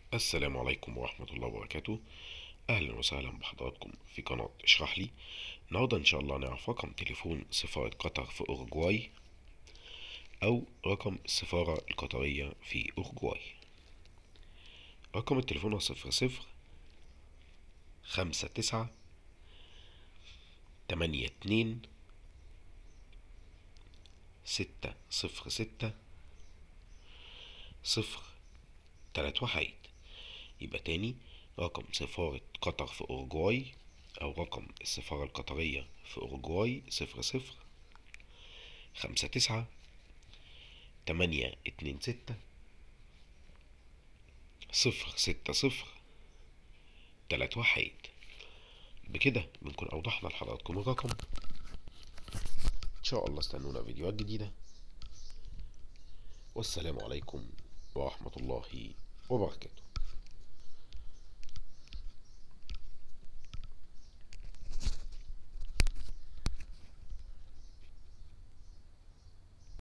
السلام عليكم ورحمة الله وبركاته أهلا وسهلا بحضراتكم في قناة اشرح لي النهاردة إن شاء الله نعرف رقم تليفون سفارة قطر في أوروجواي أو رقم السفارة القطرية في أوروجواي رقم التليفون هو صفر صفر خمسة تسعة تمانية اتنين ستة صفر ستة صفر تلات وحيد يبقى تاني رقم سفارة قطر في أوروجواي أو رقم السفارة القطرية في أوروجواي صفر صفر خمسة تسعة تمانية اتنين ستة صفر ستة صفر تلات وحيد بكده بنكون أوضحنا لحضراتكم الرقم إن شاء الله استنونا فيديوهات جديدة والسلام عليكم ورحمة الله وبركاته